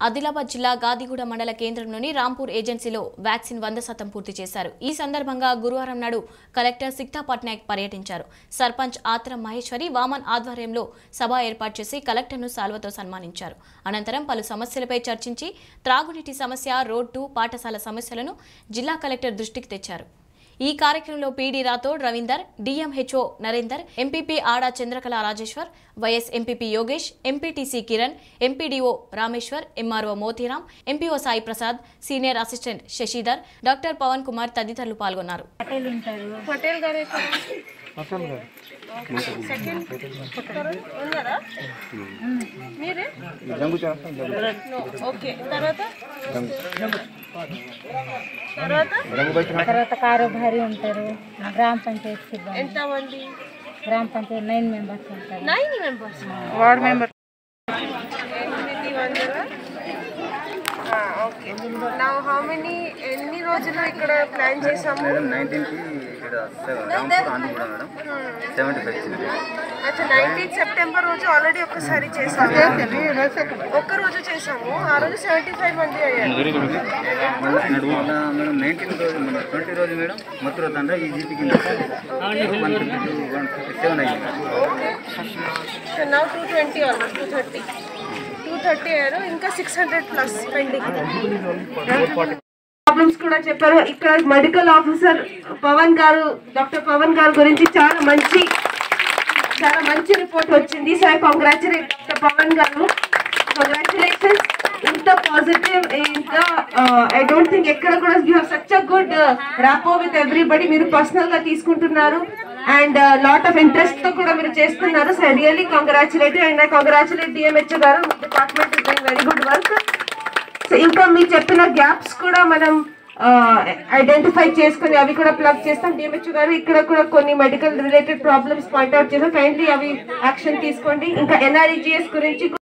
ఆదిలాబాద్ జిల్లా గాదిగూడ మండల కేంద్రంలోని రాంపూర్ ఏజెన్సీలో వ్యాక్సిన్ వంద శాతం పూర్తి చేశారు ఈ సందర్భంగా గురువారం నాడు కలెక్టర్ సిక్తా పట్నాయక్ పర్యటించారు సర్పంచ్ ఆత్రం మహేశ్వరి వామన్ ఆధ్వర్యంలో సభ ఏర్పాటు చేసి కలెక్టర్ను సాల్వతో సన్మానించారు అనంతరం పలు సమస్యలపై చర్చించి త్రాగునీటి సమస్య రోడ్డు పాఠశాల సమస్యలను జిల్లా కలెక్టర్ దృష్టికి తెచ్చారు ఈ కార్యక్రమంలో PD Rathod Ravinder DMHO Narender MPP Ada Chandrakala Rajeshwar vice MPP Yogesh MPTC Kiran MPDO Rameshwar MRO Motiram MPO Sai Prasad senior assistant Shashidhar doctor Pavan Kumar తదితరులు పాల్గొన్నారు పటేల్ ఉంటారు పటేల్ గారు ఎక్కడ? సెకండ్ ఉన్నారా మీరే No. ఓకే తర్వాత తర్వాత తర్వాత కారోబారి ఉంటారు గ్రామ పంచాయతీ సిబ్బంది ఎంతమంది గ్రామ పంచాయతీ నైన్ మెంబర్స్ ఉంటారు నైన్ మెంబర్స్ వార్డ్ మెంబర్ ఎనిమిది వందల ఓకే నా హౌ మెనీ ఎన్ని రోజులు ఇక్కడ ప్లాన్ చేసాము మేడం నైన్టీన్కి ఇక్కడ Rampur Andhraguda madam seventy five ఇచ్చింది అచ్చా నైన్టీన్ సెప్టెంబర్ రోజు ఆల్రెడీ ఒక్కసారి చేసాము ఒక్క రోజు చేసాము ఆ రోజు సెవెంటీ ఫైవ్ మంది అయ్యారు మళ్ళీ నడుము వల్ల మేడం నైన్టీన్ రోజు మన ట్వంటీ రోజు మేడం మొత్తం రోజు అంటే ఈ జీపీ కింద one fifty to one fifty seven అయ్యింది so now two twenty almost two thirty two thirty అయ్యారు ఇంకా six hundred plus pending problems కూడా చెప్పారు ఇక్కడ మెడికల్ ఆఫీసర్ పవన్ గారు డాక్టర్ పవన్ గారు గురించి చాలా మంచి చాలా మంచి రిపోర్ట్ వచ్చింది so I congratulate doctor Pavan గారు కంగ్రాచులేషన్స్ ఇంత పాజిటివ్ ఇంత ఐ డోంట్ థింక్ ఎక్కడ కూడా you have such a good rapport with everybody మీరు పర్సనల్ గా తీసుకుంటున్నారు అండ్ లాట్ ఆఫ్ ఇంట్రెస్ట్ తో కూడా మీరు చేస్తున్నారు so really congratulate and I congratulate DMH గారు department is doing very good work so ఇంకా మీరు చెప్పిన గ్యాప్స్ కూడా మనం ఐడెంటిఫై చేసుకుని అవి కూడా ప్లగ్ చేస్తాం డిఎంహెచ్ గారు ఇక్కడ కూడా కొన్ని మెడికల్ రిలేటెడ్ ప్రాబ్లమ్స్ పాయింట్అవుట్ చేసాం కైండ్లీ అవి యాక్షన్ తీసుకోండి ఇంకా ఎన్ఆర్ఈజిఎస్ గురించి